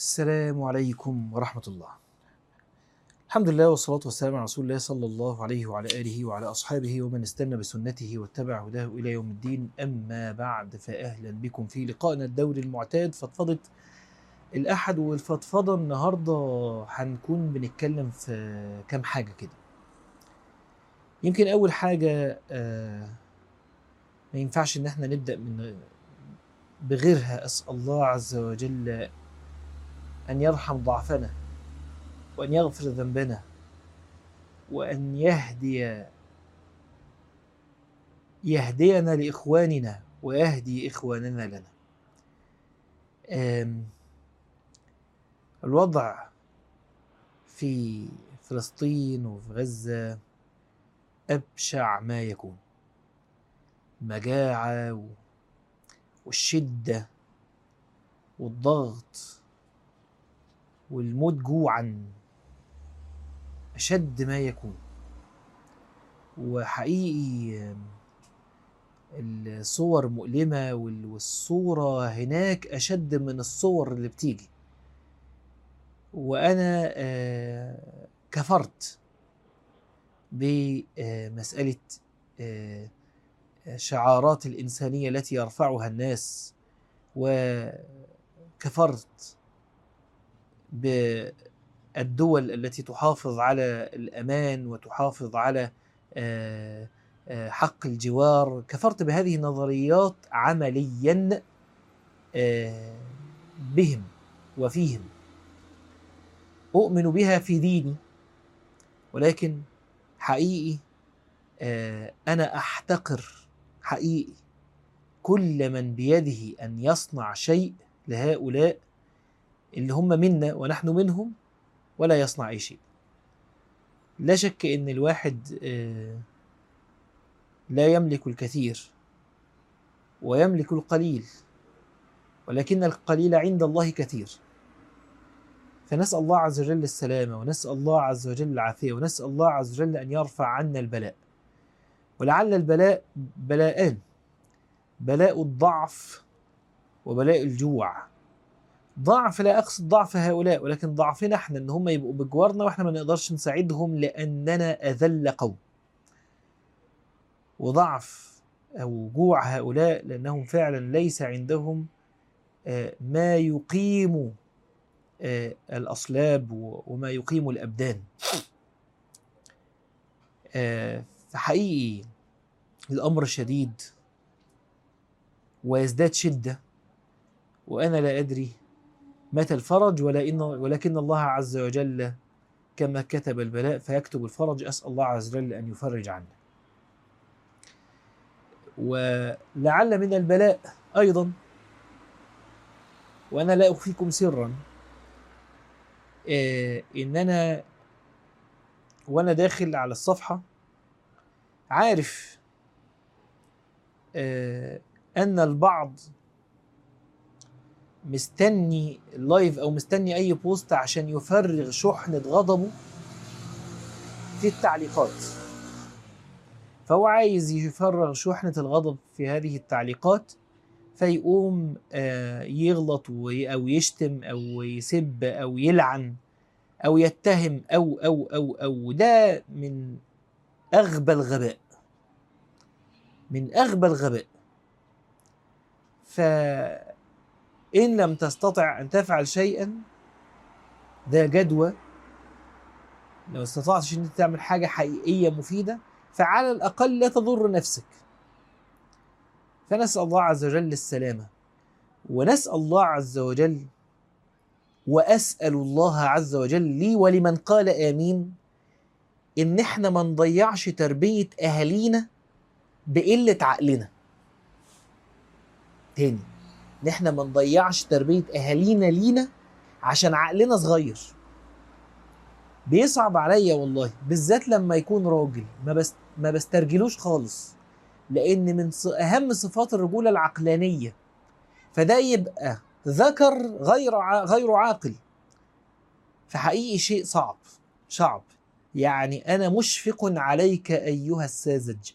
السلام عليكم ورحمة الله. الحمد لله والصلاة والسلام على رسول الله صلى الله عليه وعلى آله وعلى أصحابه ومن استنى بسنته واتبع هداه إلى يوم الدين أما بعد فأهلا بكم في لقائنا الدوري المعتاد فضفضة الأحد والفضفضة النهاردة هنكون بنتكلم في كام حاجة كده. يمكن أول حاجة آه ما ينفعش إن احنا نبدأ من بغيرها أسأل الله عز وجل أن يرحم ضعفنا وأن يغفر ذنبنا وأن يهدي يهدينا لإخواننا ويهدي إخواننا لنا آم، الوضع في فلسطين وفي غزة أبشع ما يكون مجاعة و- والشدة والضغط والموت جوعا أشد ما يكون وحقيقي الصور مؤلمة وال- والصورة هناك أشد من الصور اللي بتيجي وأنا آه، كفرت بمسألة آه، شعارات الإنسانية التي يرفعها الناس وكفرت بالدول التي تحافظ على الأمان وتحافظ على آه، آه، حق الجوار كفرت بهذه النظريات عمليا آه، بهم وفيهم أؤمن بها في ديني ولكن حقيقي آه، أنا أحتقر حقيقي كل من بيده أن يصنع شيء لهؤلاء اللي هم منا ونحن منهم ولا يصنع أي شيء لا شك أن الواحد آه، لا يملك الكثير ويملك القليل ولكن القليل عند الله كثير فنسأل الله عز وجل السلامة ونسأل الله عز وجل العافية ونسأل الله عز وجل أن يرفع عنا البلاء ولعل البلاء بلاءان بلاء الضعف وبلاء الجوع ضعف لا اقصد ضعف هؤلاء ولكن ضعفنا احنا ان هم يبقوا بجوارنا واحنا ما نقدرش نساعدهم لاننا اذل قوم وضعف او جوع هؤلاء لانهم فعلا ليس عندهم آه، ما يقيم آه، الاصلاب و- وما يقيم الابدان آه، فحقيقي الامر شديد ويزداد شده وانا لا ادري متى الفرج ولا إن ولكن الله عز وجل كما كتب البلاء فيكتب الفرج أسأل الله عز وجل أن يفرج عنا ولعل من البلاء أيضا وأنا لا أخفيكم سرا آه، إن أنا وأنا داخل على الصفحة عارف آه، أن البعض مستني اللايف او مستني اي بوست عشان يفرغ شحنة غضبه في التعليقات فهو عايز يفرغ شحنة الغضب في هذه التعليقات فيقوم آه، يغلط وي- او يشتم او يسب او يلعن او يتهم او او او او ده من اغبى الغباء من اغبى الغباء ف إن لم تستطع أن تفعل شيئا ذا جدوى لو استطعتش أن أنت تعمل حاجة حقيقية مفيدة فعلى الأقل لا تضر نفسك فنسأل الله عز وجل السلامة ونسأل الله عز وجل وأسأل الله عز وجل لي ولمن قال آمين إن إحنا ما نضيعش تربية أهالينا بقلة عقلنا تاني ان احنا ما نضيعش تربيه اهالينا لينا عشان عقلنا صغير بيصعب عليا والله بالذات لما يكون راجل ما بس ما بسترجلوش خالص لان من ص- اهم صفات الرجوله العقلانيه فده يبقى ذكر غير ع- غير عاقل فحقيقي شيء صعب صعب يعني انا مشفق عليك ايها الساذج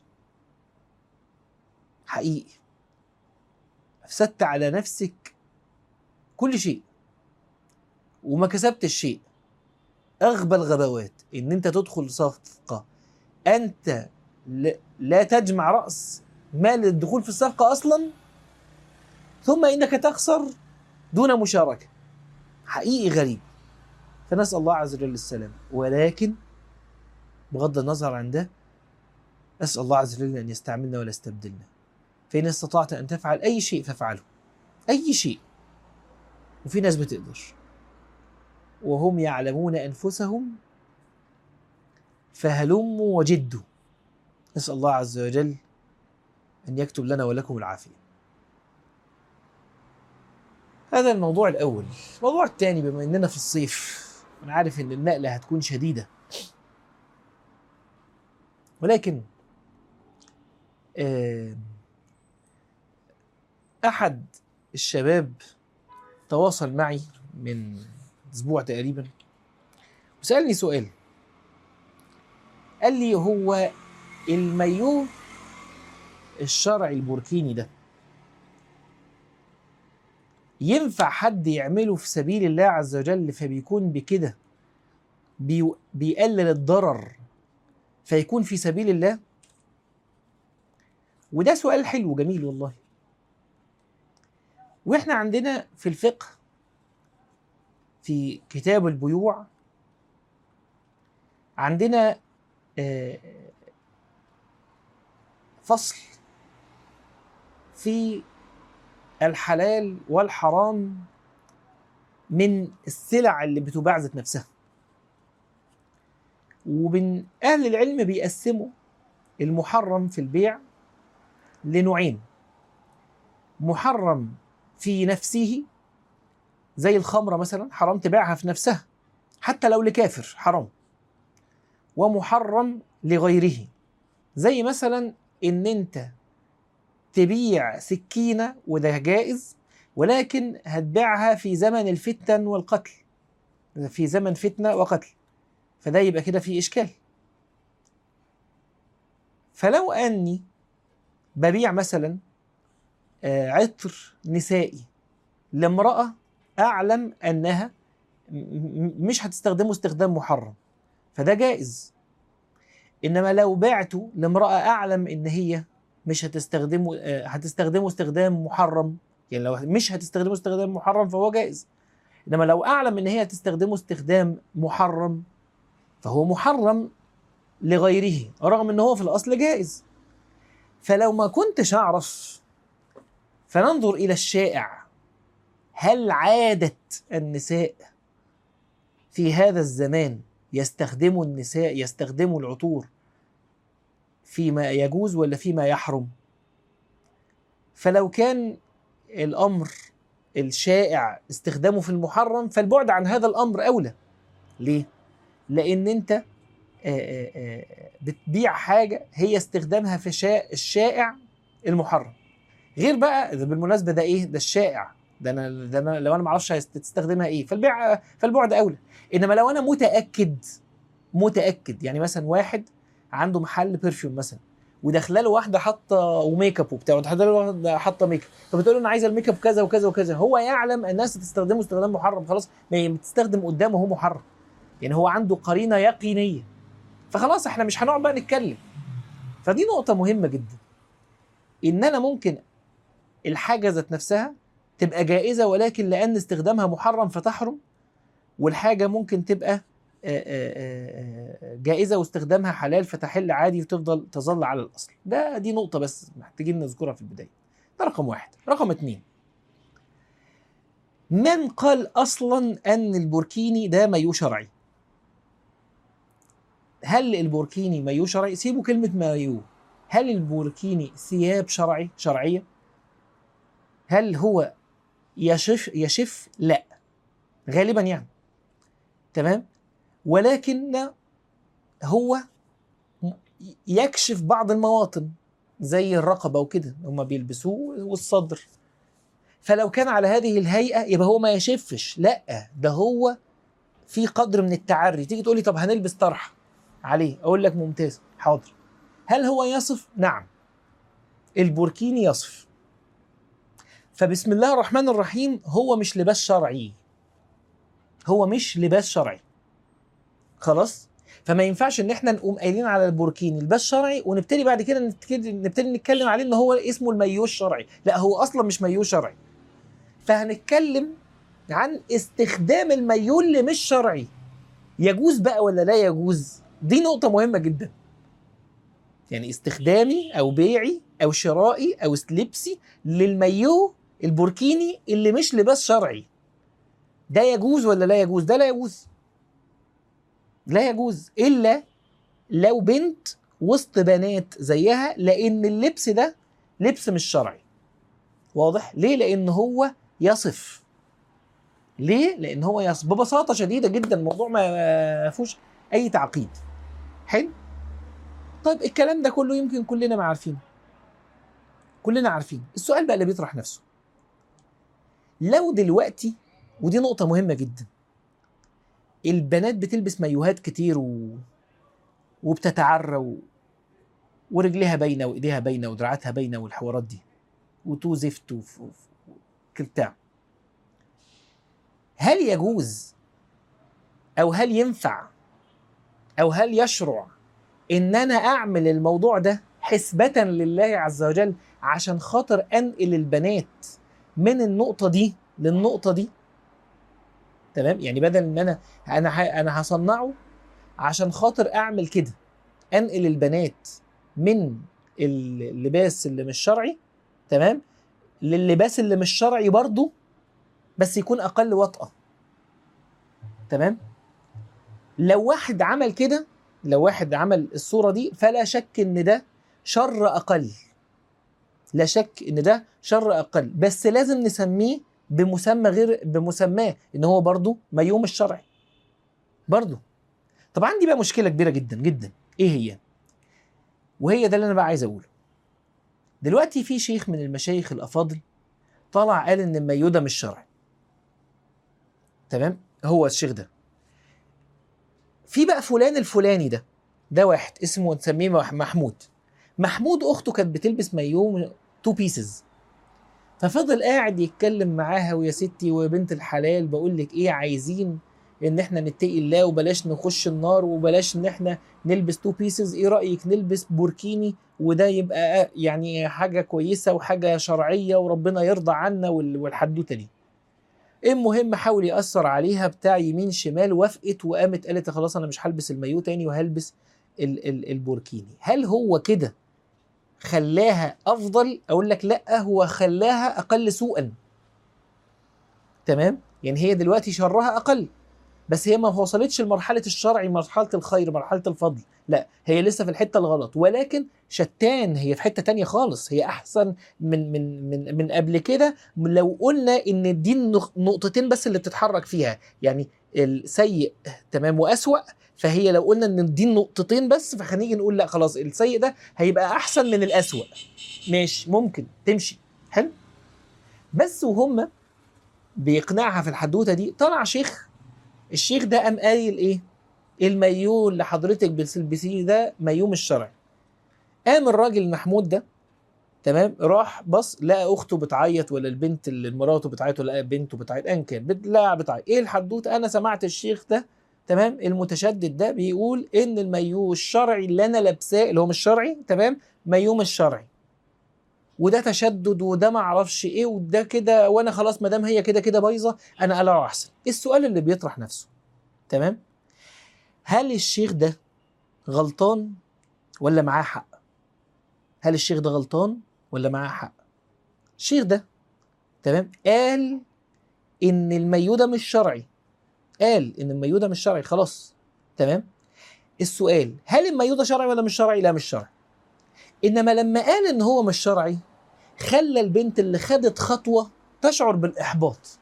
حقيقي افسدت على نفسك كل شيء وما كسبتش شيء اغبى الغباوات ان انت تدخل صفقه انت ل- لا تجمع راس مال الدخول في الصفقه اصلا ثم انك تخسر دون مشاركه حقيقي غريب فنسال الله عز وجل السلام ولكن بغض النظر عن ده اسال الله عز وجل ان يستعملنا ولا يستبدلنا فان استطعت ان تفعل اي شيء فافعله اي شيء وفي ناس بتقدر وهم يعلمون انفسهم فهلموا وجدوا نسال الله عز وجل ان يكتب لنا ولكم العافيه هذا الموضوع الاول الموضوع الثاني بما اننا في الصيف انا عارف ان النقله هتكون شديده ولكن آه، احد الشباب تواصل معي من اسبوع تقريبا وسالني سؤال قال لي هو المايوه الشرعي البوركيني ده ينفع حد يعمله في سبيل الله عز وجل فبيكون بكده بي بيقلل الضرر فيكون في سبيل الله وده سؤال حلو جميل والله واحنا عندنا في الفقه في كتاب البيوع عندنا آه، فصل في الحلال والحرام من السلع اللي بتباع ذات نفسها ومن أهل العلم بيقسموا المحرم في البيع لنوعين محرم في نفسه زي الخمرة مثلا حرام تبيعها في نفسها حتى لو لكافر حرام ومحرم لغيره زي مثلا ان انت تبيع سكينة وده جائز ولكن هتبيعها في زمن الفتن والقتل في زمن فتنة وقتل فده يبقى كده فيه إشكال فلو أني ببيع مثلا آه، عطر نسائي لامرأة أعلم أنها م- م- مش هتستخدمه استخدام محرم فده جائز إنما لو بعته لامرأة أعلم إن هي مش هتستخدمه آه، هتستخدمه استخدام محرم يعني لو مش هتستخدمه استخدام محرم فهو جائز انما لو اعلم ان هي هتستخدمه استخدام محرم فهو محرم لغيره رغم ان هو في الاصل جائز فلو ما كنتش اعرف فننظر الى الشائع هل عادة النساء في هذا الزمان يستخدموا النساء يستخدموا العطور فيما يجوز ولا فيما يحرم فلو كان الامر الشائع استخدامه في المحرم فالبعد عن هذا الامر اولى ليه لان انت آه، آه، آه، بتبيع حاجه هي استخدامها في شا- الشائع المحرم غير بقى ده بالمناسبه ده ايه ده الشائع ده انا ده انا لو انا ما اعرفش هتستخدمها ايه فالبيع فالبعد اولى انما لو انا متاكد متاكد يعني مثلا واحد عنده محل برفيوم مثلا وداخله له واحده حاطه وميك اب وبتاع وداخله له واحده حاطه ميك اب فبتقول له انا عايزه الميك اب كذا وكذا وكذا هو يعلم الناس بتستخدمه استخدام محرم خلاص ما هي بتستخدم قدامه هو محرم يعني هو عنده قرينه يقينيه فخلاص احنا مش هنقعد بقى نتكلم فدي نقطه مهمه جدا ان انا ممكن الحاجه ذات نفسها تبقى جائزه ولكن لان استخدامها محرم فتحرم والحاجه ممكن تبقى آه، آه، آه، جائزه واستخدامها حلال فتحل عادي وتفضل تظل على الاصل ده دي نقطه بس محتاجين نذكرها في البدايه ده رقم واحد رقم اتنين من قال اصلا ان البوركيني ده مايو شرعي هل البوركيني مايو شرعي سيبوا كلمه مايو هل البوركيني ثياب شرعي شرعيه هل هو يشف يشف لا غالبا يعني تمام ولكن هو يكشف بعض المواطن زي الرقبه وكده هم بيلبسوه والصدر فلو كان على هذه الهيئه يبقى هو ما يشفش لا ده هو في قدر من التعري تيجي تقول لي طب هنلبس طرحه عليه اقول لك ممتاز حاضر هل هو يصف نعم البوركيني يصف فبسم الله الرحمن الرحيم هو مش لباس شرعي هو مش لباس شرعي خلاص فما ينفعش ان احنا نقوم قايلين على البوركيني لباس شرعي ونبتدي بعد كده نبتدي نبتدي نتكلم عليه ان هو اسمه المايو الشرعي لا هو اصلا مش مايو شرعي فهنتكلم عن استخدام المايو اللي مش شرعي يجوز بقى ولا لا يجوز دي نقطة مهمة جدا يعني استخدامي او بيعي او شرائي او لبسي للمايو البوركيني اللي مش لباس شرعي ده يجوز ولا لا يجوز ده لا يجوز لا يجوز الا لو بنت وسط بنات زيها لان اللبس ده لبس مش شرعي واضح ليه لان هو يصف ليه لان هو يصف ببساطه شديده جدا الموضوع ما فيهوش اي تعقيد حلو طيب الكلام ده كله يمكن كلنا ما عارفينه كلنا عارفين السؤال بقى اللي بيطرح نفسه لو دلوقتي ودي نقطة مهمة جدا البنات بتلبس مايوهات كتير و... وبتتعرى و... ورجليها باينة وايديها باينة ودراعاتها باينة والحوارات دي وتو زفت وف... وف... بتاع هل يجوز او هل ينفع او هل يشرع ان انا اعمل الموضوع ده حسبة لله عز وجل عشان خاطر انقل البنات من النقطة دي للنقطة دي تمام يعني بدل ان انا انا ح... انا هصنعه عشان خاطر اعمل كده انقل البنات من اللباس اللي مش شرعي تمام للباس اللي مش شرعي برضه بس يكون اقل وطأة تمام لو واحد عمل كده لو واحد عمل الصورة دي فلا شك ان ده شر اقل لا شك ان ده شر اقل بس لازم نسميه بمسمى غير بمسماه ان هو برضه مايوم الشرعي برضه طب عندي بقى مشكله كبيره جدا جدا ايه هي وهي ده اللي انا بقى عايز اقوله دلوقتي في شيخ من المشايخ الافاضل طلع قال ان المايو ده مش شرعي تمام هو الشيخ ده في بقى فلان الفلاني ده ده واحد اسمه نسميه محمود محمود اخته كانت بتلبس مايو تو بيسز ففضل قاعد يتكلم معاها ويا ستي وبنت الحلال بقول لك ايه عايزين ان احنا نتقي الله وبلاش نخش النار وبلاش ان احنا نلبس تو بيسز ايه رايك نلبس بوركيني وده يبقى يعني حاجه كويسه وحاجه شرعيه وربنا يرضى عنا والحدوته دي المهم حاول ياثر عليها بتاع يمين شمال وافقت وقامت قالت خلاص انا مش هلبس المايو تاني وهلبس ال ال البوركيني هل هو كده خلاها افضل اقول لك لا هو خلاها اقل سوءا تمام يعني هي دلوقتي شرها اقل بس هي ما وصلتش لمرحله الشرع مرحله الخير مرحله الفضل لا هي لسه في الحته الغلط ولكن شتان هي في حته تانية خالص هي احسن من من من من قبل كده لو قلنا ان دي النقطتين بس اللي بتتحرك فيها يعني السيء تمام واسوأ فهي لو قلنا ان دي النقطتين بس فهنيجي نقول لا خلاص السيء ده هيبقى احسن من الاسوأ ماشي ممكن تمشي حلو بس وهم بيقنعها في الحدوته دي طلع شيخ الشيخ ده قام قايل ايه المايو اللي حضرتك بتلبسيه ده مايو مش شرعي قام الراجل محمود ده تمام راح بص لقى اخته بتعيط ولا البنت اللي مراته بتعيط ولا بنته بتعيط ان كان لا بتعيط ايه الحدوته انا سمعت الشيخ ده تمام المتشدد ده بيقول ان المايو الشرعي اللي انا لابساه اللي هو مش شرعي تمام مايو مش شرعي وده تشدد وده ما اعرفش ايه وده كده وانا خلاص ما دام هي كده كده بايظه انا اقلعه احسن السؤال اللي بيطرح نفسه تمام هل الشيخ ده غلطان ولا معاه حق هل الشيخ ده غلطان ولا معاه حق الشيخ ده تمام قال ان المايو ده مش شرعي قال ان المايو ده مش شرعي خلاص تمام السؤال هل المايو ده شرعي ولا مش شرعي لا مش شرعي انما لما قال ان هو مش شرعي خلى البنت اللي خدت خطوه تشعر بالاحباط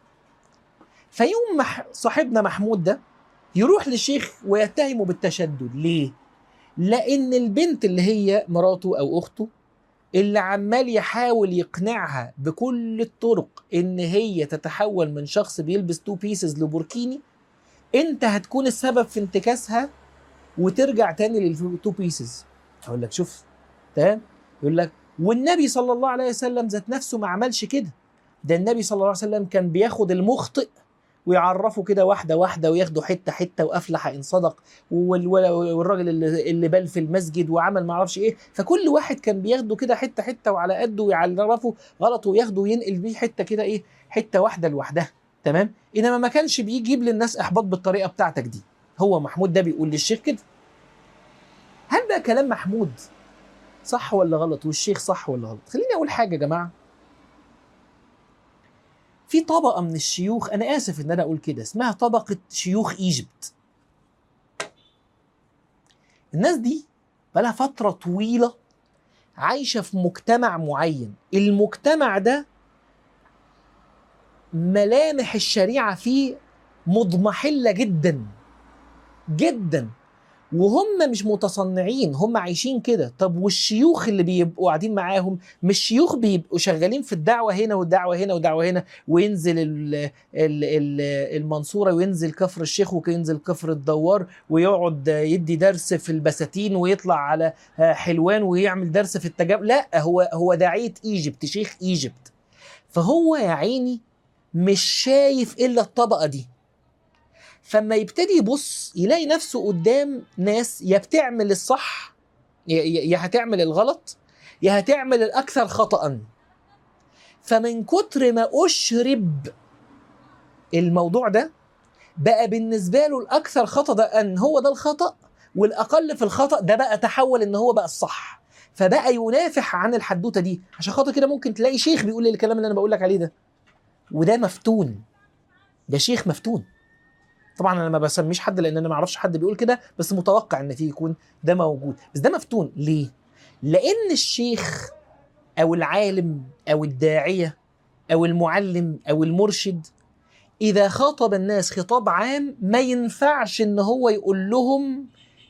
فيوم مح صاحبنا محمود ده يروح للشيخ ويتهمه بالتشدد ليه لان البنت اللي هي مراته او اخته اللي عمال يحاول يقنعها بكل الطرق ان هي تتحول من شخص بيلبس تو بيسز لبوركيني انت هتكون السبب في انتكاسها وترجع تاني للتو بيسز اقول لك شوف تمام يقول لك والنبي صلى الله عليه وسلم ذات نفسه ما عملش كده ده النبي صلى الله عليه وسلم كان بياخد المخطئ ويعرفوا كده واحده واحده وياخدوا حته حته وافلح ان صدق وال- وال- والراجل اللي, اللي بال في المسجد وعمل ما اعرفش ايه فكل واحد كان بياخده كده حته حته وعلى قده ويعرفه غلط وياخده وينقل بيه حته كده ايه حته واحده لوحدها تمام انما ما كانش بيجيب للناس احباط بالطريقه بتاعتك دي هو محمود ده بيقول للشيخ كده هل بقى كلام محمود صح ولا غلط والشيخ صح ولا غلط خليني اقول حاجه يا جماعه في طبقه من الشيوخ انا اسف ان انا اقول كده اسمها طبقه شيوخ ايجيبت الناس دي بقالها فتره طويله عايشه في مجتمع معين المجتمع ده ملامح الشريعه فيه مضمحله جدا جدا وهم مش متصنعين هم عايشين كده طب والشيوخ اللي بيبقوا قاعدين معاهم مش شيوخ بيبقوا شغالين في الدعوه هنا والدعوه هنا والدعوه هنا وينزل ال ال ال المنصوره وينزل كفر الشيخ وينزل كفر الدوار ويقعد يدي درس في البساتين ويطلع على حلوان ويعمل درس في التجاب لا هو هو داعيه ايجيبت شيخ ايجيبت فهو يا عيني مش شايف الا الطبقه دي فما يبتدي يبص يلاقي نفسه قدام ناس يا بتعمل الصح يا- يا يا هتعمل الغلط يا هتعمل الاكثر خطأ فمن كتر ما اشرب الموضوع ده بقى بالنسبه له الاكثر خطأ ده ان هو ده الخطأ والاقل في الخطأ ده بقى تحول ان هو بقى الصح فبقى ينافح عن الحدوته دي عشان خاطر كده ممكن تلاقي شيخ بيقول لي الكلام اللي انا بقول لك عليه ده وده مفتون ده شيخ مفتون طبعا انا ما بسميش حد لان انا ما اعرفش حد بيقول كده بس متوقع ان فيه يكون ده موجود بس ده مفتون ليه لان الشيخ او العالم او الداعيه او المعلم او المرشد اذا خاطب الناس خطاب عام ما ينفعش ان هو يقول لهم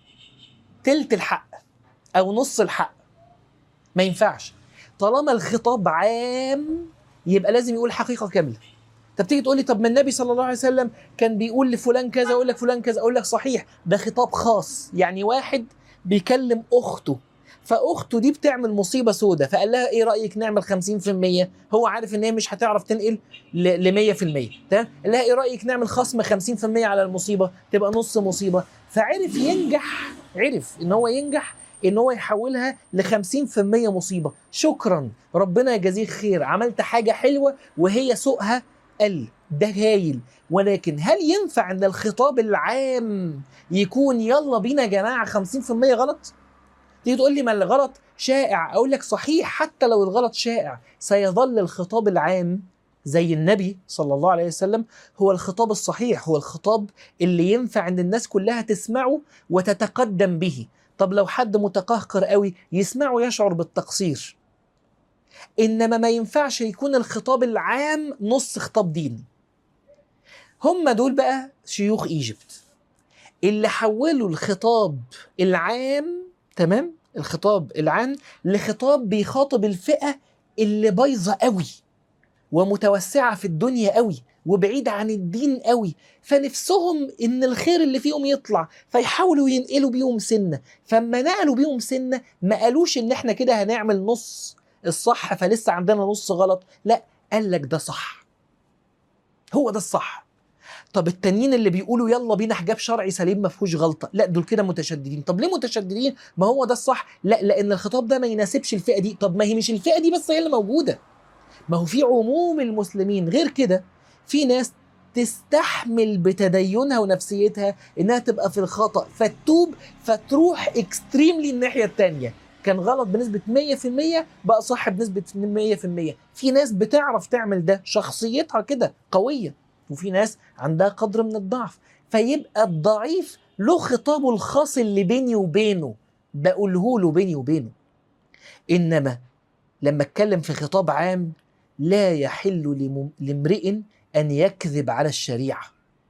تلت الحق او نص الحق ما ينفعش طالما الخطاب عام يبقى لازم يقول حقيقه كامله طب تيجي تقول لي طب ما النبي صلى الله عليه وسلم كان بيقول لفلان كذا اقول لك فلان كذا اقول لك صحيح ده خطاب خاص يعني واحد بيكلم اخته فاخته دي بتعمل مصيبه سودة فقال لها ايه رايك نعمل 50% هو عارف ان هي مش هتعرف تنقل ل 100% تمام قال لها ايه رايك نعمل خصم 50% على المصيبه تبقى نص مصيبه فعرف ينجح عرف ان هو ينجح ان هو يحولها ل 50% مصيبه شكرا ربنا يجازيك خير عملت حاجه حلوه وهي سوءها قل ده هايل ولكن هل ينفع ان الخطاب العام يكون يلا بينا يا جماعه 50% غلط؟ تيجي تقول لي ما الغلط شائع اقول لك صحيح حتى لو الغلط شائع سيظل الخطاب العام زي النبي صلى الله عليه وسلم هو الخطاب الصحيح هو الخطاب اللي ينفع ان الناس كلها تسمعه وتتقدم به طب لو حد متقهقر قوي يسمعه يشعر بالتقصير انما ما ينفعش يكون الخطاب العام نص خطاب دين هم دول بقى شيوخ ايجيبت اللي حولوا الخطاب العام تمام الخطاب العام لخطاب بيخاطب الفئه اللي بايظه قوي ومتوسعه في الدنيا قوي وبعيد عن الدين قوي فنفسهم ان الخير اللي فيهم يطلع فيحاولوا ينقلوا بيهم سنه فما نقلوا بيهم سنه ما قالوش ان احنا كده هنعمل نص الصح فلسه عندنا نص غلط لا قال لك ده صح هو ده الصح طب التانيين اللي بيقولوا يلا بينا حجاب شرعي سليم ما فيهوش غلطه لا دول كده متشددين طب ليه متشددين ما هو ده الصح لا لان الخطاب ده ما يناسبش الفئه دي طب ما هي مش الفئه دي بس هي اللي موجوده ما هو في عموم المسلمين غير كده في ناس تستحمل بتدينها ونفسيتها انها تبقى في الخطا فتوب فتروح اكستريملي الناحيه الثانيه كان غلط بنسبه 100% بقى صح بنسبه 100% في ناس بتعرف تعمل ده شخصيتها كده قويه وفي ناس عندها قدر من الضعف فيبقى الضعيف له خطابه الخاص اللي بيني وبينه بقوله له بيني وبينه انما لما اتكلم في خطاب عام لا يحل لم- لامرئ ان يكذب على الشريعه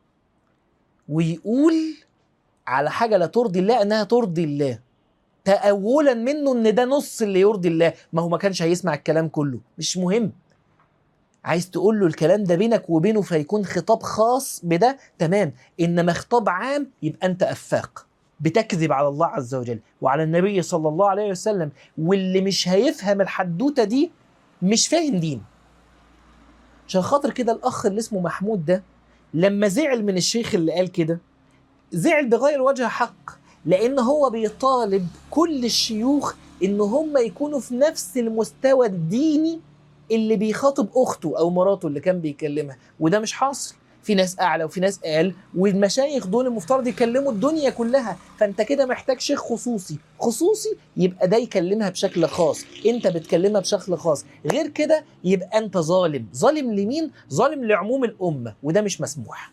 ويقول على حاجه لا ترضي الله انها ترضي الله تأولا منه ان ده نص اللي يرضي الله ما هو ما كانش هيسمع الكلام كله مش مهم عايز تقول له الكلام ده بينك وبينه فيكون خطاب خاص بده تمام انما خطاب عام يبقى انت افاق بتكذب على الله عز وجل وعلى النبي صلى الله عليه وسلم واللي مش هيفهم الحدوته دي مش فاهم دين عشان خاطر كده الاخ اللي اسمه محمود ده لما زعل من الشيخ اللي قال كده زعل بغير وجه حق لان هو بيطالب كل الشيوخ ان هم يكونوا في نفس المستوى الديني اللي بيخاطب اخته او مراته اللي كان بيكلمها وده مش حاصل في ناس اعلى وفي ناس اقل والمشايخ دول المفترض يكلموا الدنيا كلها فانت كده محتاج شيخ خصوصي خصوصي يبقى ده يكلمها بشكل خاص انت بتكلمها بشكل خاص غير كده يبقى انت ظالم ظالم لمين ظالم لعموم الامه وده مش مسموح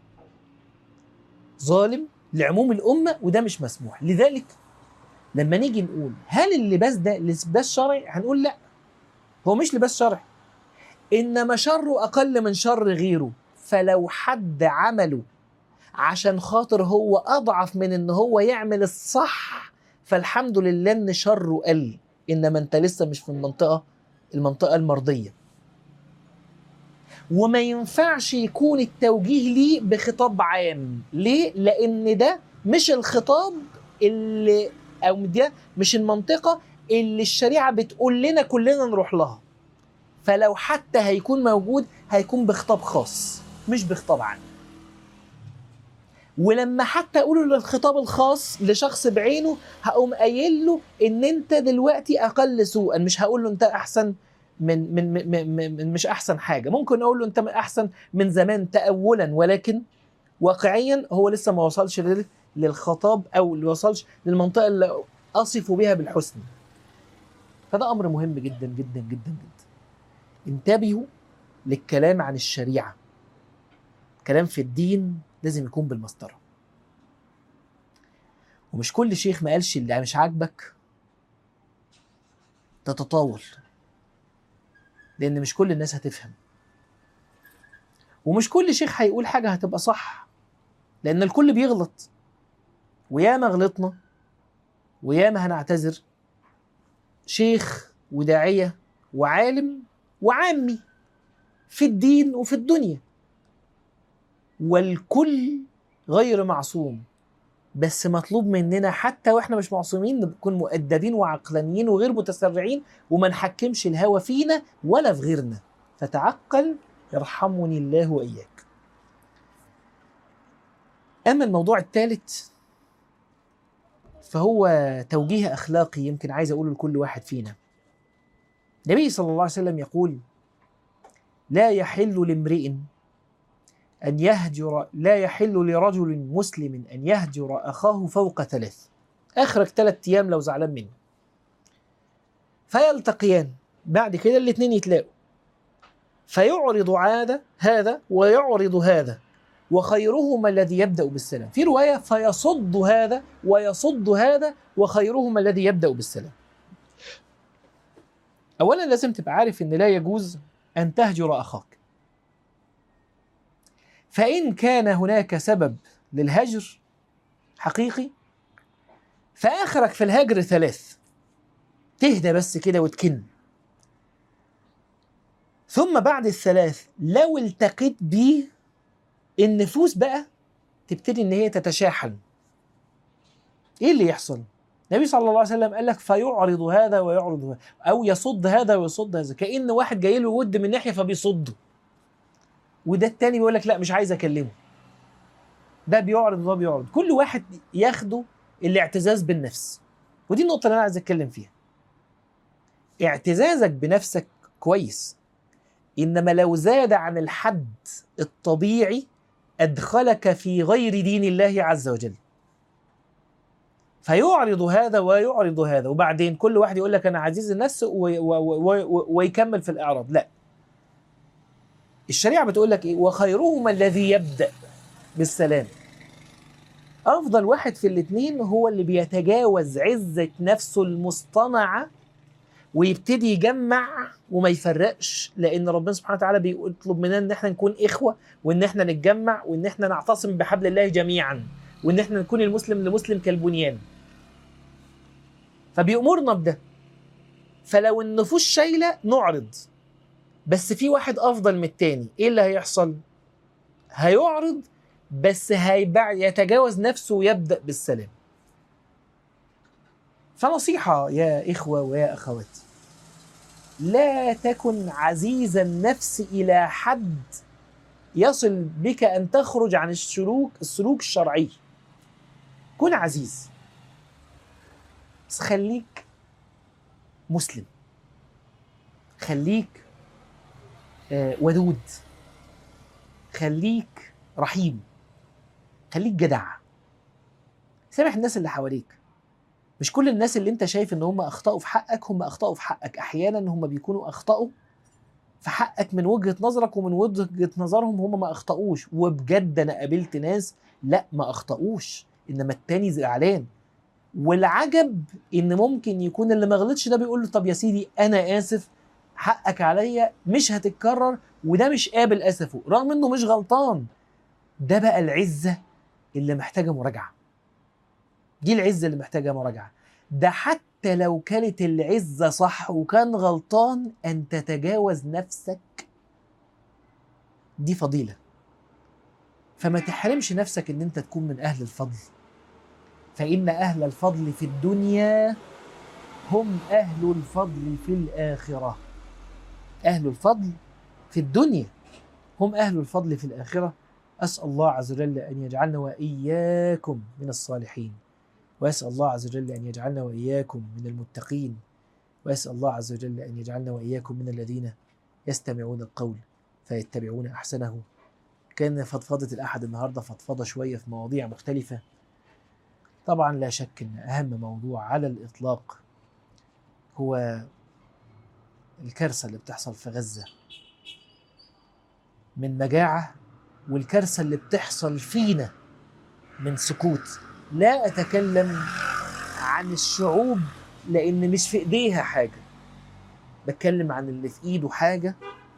ظالم لعموم الامه وده مش مسموح لذلك لما نيجي نقول هل اللباس ده لباس شرعي هنقول لا هو مش لباس شرعي انما شره اقل من شر غيره فلو حد عمله عشان خاطر هو اضعف من ان هو يعمل الصح فالحمد لله ان شره قل انما انت لسه مش في المنطقه المنطقه المرضيه وما ينفعش يكون التوجيه ليه بخطاب عام ليه لان ده مش الخطاب اللي او ده مش المنطقه اللي الشريعه بتقول لنا كلنا نروح لها فلو حتى هيكون موجود هيكون بخطاب خاص مش بخطاب عام ولما حتى اقوله للخطاب الخاص لشخص بعينه هقوم قايل له ان انت دلوقتي اقل سوءا مش هقول له انت احسن من من, من, من, من مش احسن حاجه ممكن اقول له انت احسن من زمان تاولا ولكن واقعيا هو لسه ما وصلش لل- للخطاب او ما وصلش للمنطقه اللي اصف بها بالحسن فده امر مهم جدا جدا جدا جدا انتبهوا للكلام عن الشريعه كلام في الدين لازم يكون بالمسطره ومش كل شيخ ما قالش اللي مش عاجبك تتطاول لان مش كل الناس هتفهم ومش كل شيخ هيقول حاجه هتبقى صح لان الكل بيغلط وياما غلطنا وياما هنعتذر شيخ وداعيه وعالم وعامي في الدين وفي الدنيا والكل غير معصوم بس مطلوب مننا حتى واحنا مش معصومين نكون مؤدبين وعقلانيين وغير متسرعين وما نحكمش الهوى فينا ولا في غيرنا فتعقل يرحمني الله واياك اما الموضوع الثالث فهو توجيه اخلاقي يمكن عايز اقوله لكل واحد فينا النبي صلى الله عليه وسلم يقول لا يحل لامرئ أن يهجر لا يحل لرجل مسلم أن يهجر أخاه فوق ثلاث آخرك ثلاث أيام لو زعلان منه فيلتقيان بعد كده الاثنين يتلاقوا فيعرض عادة هذا ويعرض هذا وخيرهما الذي يبدأ بالسلام في رواية فيصد هذا ويصد هذا وخيرهما الذي يبدأ بالسلام أولا لازم تبقى عارف أن لا يجوز أن تهجر أخاك فإن كان هناك سبب للهجر حقيقي فآخرك في الهجر ثلاث تهدى بس كده وتكن ثم بعد الثلاث لو التقيت بيه النفوس بقى تبتدي ان هي تتشاحن ايه اللي يحصل النبي صلى الله عليه وسلم قال لك فيعرض هذا ويعرض هذا او يصد هذا ويصد هذا كأن واحد جاي له ود من ناحيه فبيصده وده التاني بيقول لك لا مش عايز اكلمه ده بيعرض وده بيعرض كل واحد ياخده الاعتزاز بالنفس ودي النقطة اللي أنا عايز أتكلم فيها اعتزازك بنفسك كويس إنما لو زاد عن الحد الطبيعي أدخلك في غير دين الله عز وجل فيعرض هذا ويعرض هذا وبعدين كل واحد يقول لك أنا عزيز النفس وي- و- و- و- ويكمل في الإعراض لا الشريعة بتقول لك إيه وخيرهما الذي يبدأ بالسلام افضل واحد في الاثنين هو اللي بيتجاوز عزه نفسه المصطنعه ويبتدي يجمع وما يفرقش لان ربنا سبحانه وتعالى بيطلب مننا ان احنا نكون اخوه وان احنا نتجمع وان احنا نعتصم بحبل الله جميعا وان احنا نكون المسلم لمسلم كالبنيان فبيأمرنا بده فلو النفوس شايله نعرض بس في واحد افضل من التاني ايه اللي هيحصل هيعرض بس هيبع يتجاوز نفسه ويبدأ بالسلام فنصيحة يا إخوة ويا أخوات لا تكن عزيز النفس إلى حد يصل بك ان تخرج عن السلوك السلوك الشرعي كن عزيز بس خليك مسلم خليك آه، ودود خليك رحيم خليك جدع سامح الناس اللي حواليك مش كل الناس اللي انت شايف ان هم اخطاوا في حقك هم اخطاوا في حقك احيانا هم بيكونوا اخطاوا في حقك من وجهه نظرك ومن وجهه نظرهم هم ما اخطاوش وبجد انا قابلت ناس لا ما اخطاوش انما التاني زعلان والعجب ان ممكن يكون اللي ما غلطش ده بيقول له طب يا سيدي انا اسف حقك عليا مش هتتكرر وده مش قابل اسفه رغم انه مش غلطان ده بقى العزه اللي محتاجه مراجعه دي العزه اللي محتاجه مراجعه ده حتى لو كانت العزه صح وكان غلطان ان تتجاوز نفسك دي فضيله فما تحرمش نفسك ان انت تكون من اهل الفضل فان اهل الفضل في الدنيا هم اهل الفضل في الاخره اهل الفضل في الدنيا هم اهل الفضل في الاخره اسال الله عز وجل ان يجعلنا واياكم من الصالحين واسال الله عز وجل ان يجعلنا واياكم من المتقين واسال الله عز وجل ان يجعلنا واياكم من الذين يستمعون القول فيتبعون احسنه كان فضفضه الاحد النهارده فضفضه شويه في مواضيع مختلفه طبعا لا شك ان اهم موضوع على الاطلاق هو الكارثه اللي بتحصل في غزه من مجاعه والكارثه اللي بتحصل فينا من سكوت لا اتكلم عن الشعوب لان مش في ايديها حاجه بتكلم عن اللي في ايده حاجه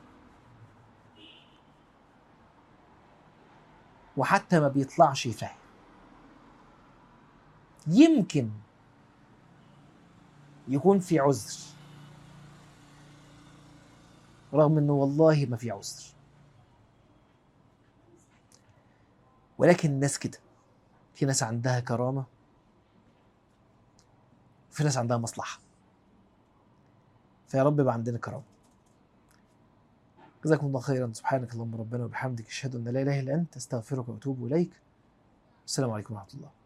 وحتى ما بيطلعش يفهم يمكن يكون في عذر رغم انه والله ما في عذر ولكن الناس كده في ناس عندها كرامة في ناس عندها مصلحة فيا رب يبقى عندنا كرامة جزاكم الله خيرا سبحانك اللهم ربنا وبحمدك اشهد ان لا اله الا انت استغفرك واتوب اليك السلام عليكم ورحمه الله